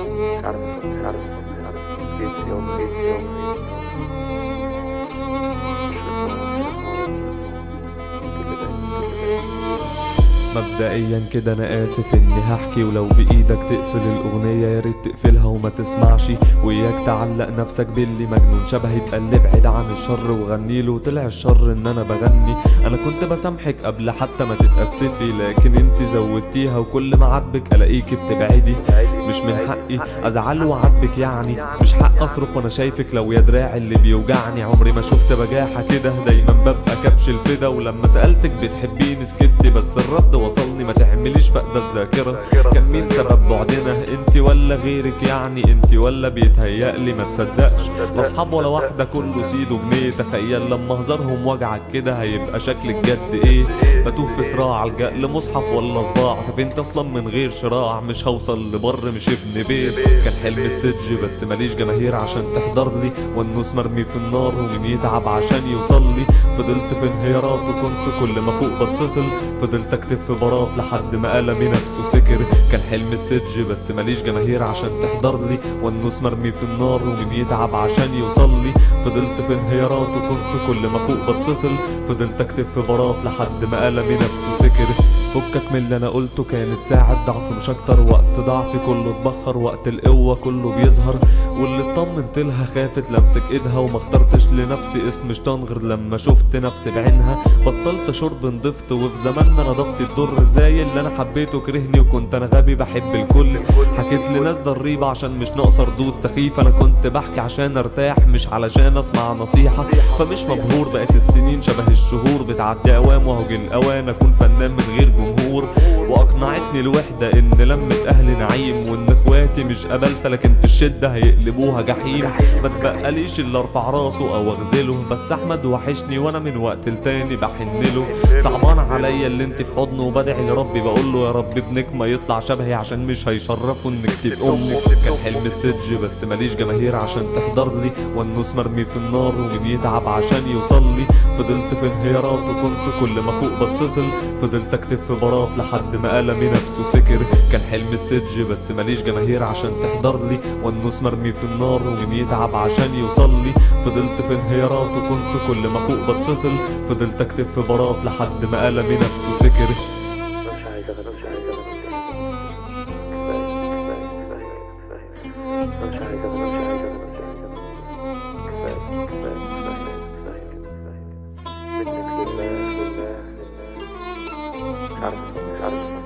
مش عارف مش عارف مش عارف كيف يوم كيف يوم مبدئيا كده انا اسف اني هحكي ولو بايدك تقفل الاغنية يا ريت تقفلها وما تسمعش وياك تعلق نفسك باللي مجنون شبهي تقل ابعد عن الشر وغني له طلع الشر ان انا بغني انا كنت بسامحك قبل حتى ما تتأسفي لكن انت زودتيها وكل ما عاتبك الاقيكي بتبعدي مش من حقي ازعل وعاتبك يعني مش حق اصرخ وانا شايفك لو يا دراعي اللي بيوجعني عمري ما شفت بجاحة كده دايما ببقى كبش الفدا ولما سألتك بتحبيني سكتي بس الرد وصلني ما تعمليش فقد الذاكرة كان مين سبب بعدنا انت ولا غيرك يعني انت ولا بيتهيألي ما تصدقش لا اصحاب ولا واحدة كله سيد وجنيه تخيل لما هزارهم وجعك كده هيبقى شكلك جد ايه بتوه في صراع الجأ لمصحف ولا صباع سفينتي اصلا من غير شراع مش هوصل لبر مش ابن بيت كان حلم استدج بس ماليش جماهير عشان تحضر لي والنوس مرمي في النار ومين يتعب عشان يوصل لي فضلت في انهيارات وكنت كل ما فوق بتسطل فضلت اكتب في برات لحد ما قلمي نفسه سكر كان حلم استدج بس ماليش جماهير عشان تحضر لي والنوس مرمي في النار ومين يتعب عشان يوصل لي فضلت في انهيارات وكنت كل ما فوق بتسطل فضلت اكتب في برات لحد ما قلمي نفسه سكر فكك من اللي انا قلته كانت ساعة ضعف مش اكتر وقت ضعفي كله اتبخر وقت القوة كله بيظهر واللي اطمنت لها خافت لمسك ايدها وما اخترتش لنفسي اسم شيطان غير لما شفت نفسي بعينها بطلت شرب نضفت وفي زماننا نضفتي تضر زي اللي انا حبيته كرهني وكنت انا غبي بحب الكل حكيت لناس ضريبة عشان مش ناقصة ردود سخيفة انا كنت بحكي عشان ارتاح مش علشان اسمع نصيحة فمش مبهور بقت السنين شبه الشهور بتعدي اوام وهو جه الاوان اكون فنان من غير جمهور واقنعتني الوحدة ان لمة اهلي نعيم وان اخواتي مش قبلسة لكن في الشدة هيقلبوها جحيم ما تبقاليش الا ارفع راسه او اغزله بس احمد وحشني وانا من وقت لتاني بحن له صعبان عليا اللي انت في حضنه وبدعي لربي بقول له يا رب ابنك ما يطلع شبهي عشان مش هيشرفوا انك تبقى امك كان حلم استدج بس ماليش جماهير عشان تحضر لي والنوس مرمي في النار ومين يتعب عشان يوصل لي فضلت في انهيارات وكنت كل ما فوق بتسطل فضلت اكتب في برات لحد ما قلمي نفسه سكر كان حلم استدج بس ماليش جماهير عشان تحضر لي والنوس مرمي في النار ومين يتعب عشان يوصل لي فضلت في انهيارات وكنت كل ما فوق بتسطل فضلت اكتب في برات لحد ما قلمي نفسه سكر مش عايز اغني مش عايز اغني كفاية كفاية كفاية مش عايز اغني مش عايز اغني مش عايز اغني كفاية كفاية كفاية كفاية منك لله لله لله مش عارف مش عارف